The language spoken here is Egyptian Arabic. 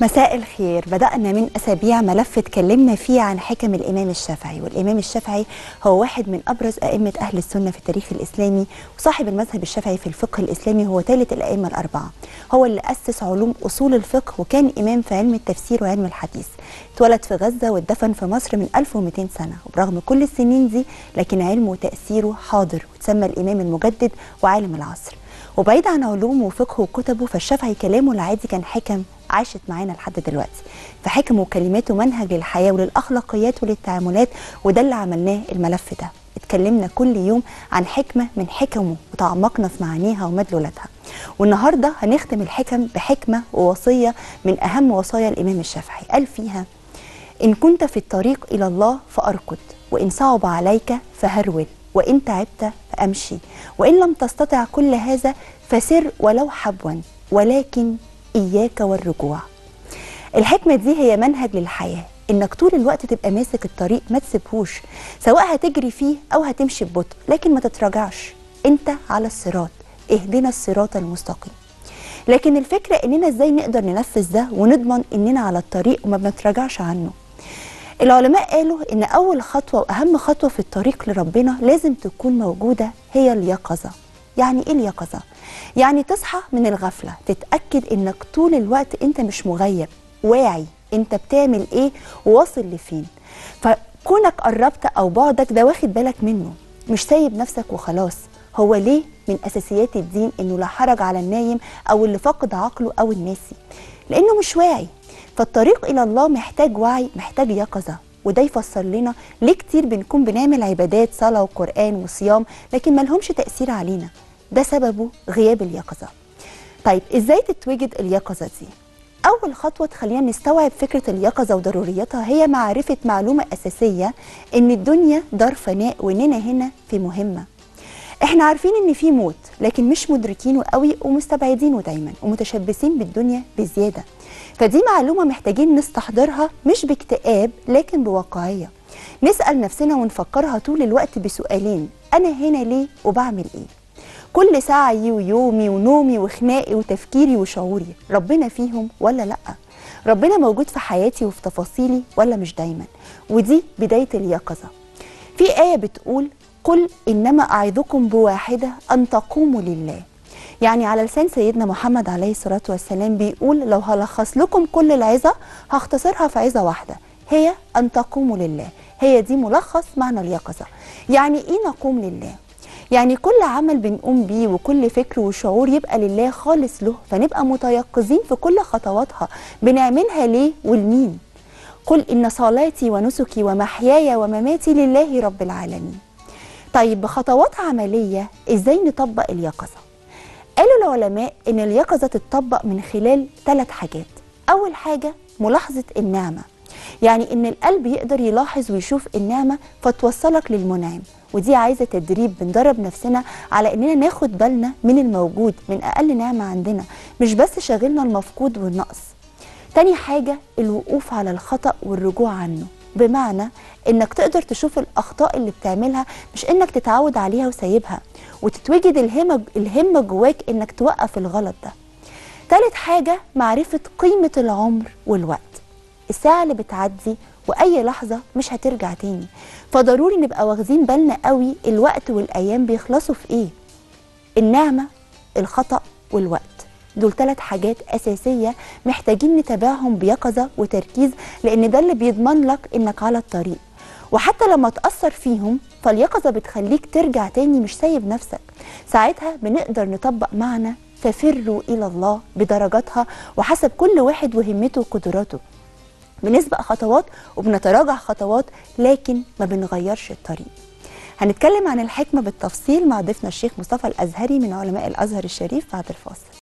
مساء الخير بدأنا من أسابيع ملف اتكلمنا فيه عن حكم الإمام الشافعي والإمام الشافعي هو واحد من أبرز أئمة أهل السنة في التاريخ الإسلامي وصاحب المذهب الشافعي في الفقه الإسلامي هو ثالث الأئمة الأربعة هو اللي أسس علوم أصول الفقه وكان إمام في علم التفسير وعلم الحديث اتولد في غزة واتدفن في مصر من 1200 سنة وبرغم كل السنين دي لكن علمه وتأثيره حاضر وتسمى الإمام المجدد وعالم العصر وبعيد عن علومه وفقهه وكتبه فالشافعي كلامه العادي كان حكم عاشت معانا لحد دلوقتي فحكمه وكلماته منهج للحياة وللأخلاقيات وللتعاملات وده اللي عملناه الملف ده اتكلمنا كل يوم عن حكمة من حكمه وتعمقنا في معانيها ومدلولاتها والنهاردة هنختم الحكم بحكمة ووصية من أهم وصايا الإمام الشافعي قال فيها إن كنت في الطريق إلى الله فأركض وإن صعب عليك فهرول وإن تعبت فأمشي وإن لم تستطع كل هذا فسر ولو حبوا ولكن إياك والرجوع الحكمة دي هي منهج للحياة إنك طول الوقت تبقى ماسك الطريق ما تسيبهوش سواء هتجري فيه أو هتمشي ببطء لكن ما تتراجعش أنت على الصراط اهدنا الصراط المستقيم لكن الفكرة إننا إزاي نقدر ننفذ ده ونضمن إننا على الطريق وما بنتراجعش عنه العلماء قالوا ان اول خطوه واهم خطوه في الطريق لربنا لازم تكون موجوده هي اليقظه يعني ايه اليقظه يعني تصحى من الغفله تتاكد انك طول الوقت انت مش مغيب واعي انت بتعمل ايه وواصل لفين فكونك قربت او بعدك ده واخد بالك منه مش سايب نفسك وخلاص هو ليه من اساسيات الدين انه لا حرج على النايم او اللي فاقد عقله او الناسي لانه مش واعي فالطريق الى الله محتاج وعي محتاج يقظه وده يفسر لنا ليه كتير بنكون بنعمل عبادات صلاه وقران وصيام لكن ما لهمش تاثير علينا ده سببه غياب اليقظه طيب ازاي تتوجد اليقظه دي اول خطوه تخلينا نستوعب فكره اليقظه وضروريتها هي معرفه معلومه اساسيه ان الدنيا دار فناء واننا هنا في مهمه احنا عارفين ان في موت لكن مش مدركينه قوي ومستبعدينه دايما ومتشبثين بالدنيا بزياده فدي معلومه محتاجين نستحضرها مش باكتئاب لكن بواقعيه نسال نفسنا ونفكرها طول الوقت بسؤالين انا هنا ليه وبعمل ايه كل سعي ويومي ونومي وخناقي وتفكيري وشعوري ربنا فيهم ولا لا ربنا موجود في حياتي وفي تفاصيلي ولا مش دايما ودي بدايه اليقظه في ايه بتقول قل إنما أعظكم بواحدة أن تقوموا لله يعني على لسان سيدنا محمد عليه الصلاة والسلام بيقول لو هلخص لكم كل العظة هختصرها في عظة واحدة هي أن تقوموا لله هي دي ملخص معنى اليقظة يعني إيه نقوم لله يعني كل عمل بنقوم بيه وكل فكر وشعور يبقى لله خالص له فنبقى متيقظين في كل خطواتها بنعملها ليه والمين قل إن صلاتي ونسكي ومحياي ومماتي لله رب العالمين طيب بخطوات عملية ازاي نطبق اليقظة قالوا العلماء ان اليقظة تتطبق من خلال ثلاث حاجات اول حاجة ملاحظة النعمة يعني ان القلب يقدر يلاحظ ويشوف النعمة فتوصلك للمنعم ودي عايزة تدريب بندرب نفسنا على اننا ناخد بالنا من الموجود من اقل نعمة عندنا مش بس شاغلنا المفقود والنقص تاني حاجة الوقوف على الخطأ والرجوع عنه بمعنى انك تقدر تشوف الاخطاء اللي بتعملها مش انك تتعود عليها وسايبها وتتوجد الهمه الهمه جواك انك توقف الغلط ده تالت حاجه معرفه قيمه العمر والوقت الساعه اللي بتعدي واي لحظه مش هترجع تاني فضروري نبقى واخدين بالنا قوي الوقت والايام بيخلصوا في ايه النعمه الخطا والوقت دول ثلاث حاجات أساسية محتاجين نتابعهم بيقظة وتركيز لأن ده اللي بيضمن لك إنك على الطريق وحتى لما تأثر فيهم فاليقظة بتخليك ترجع تاني مش سايب نفسك ساعتها بنقدر نطبق معنى ففروا إلى الله بدرجاتها وحسب كل واحد وهمته وقدراته بنسبق خطوات وبنتراجع خطوات لكن ما بنغيرش الطريق هنتكلم عن الحكمة بالتفصيل مع ضيفنا الشيخ مصطفى الأزهري من علماء الأزهر الشريف بعد الفاصل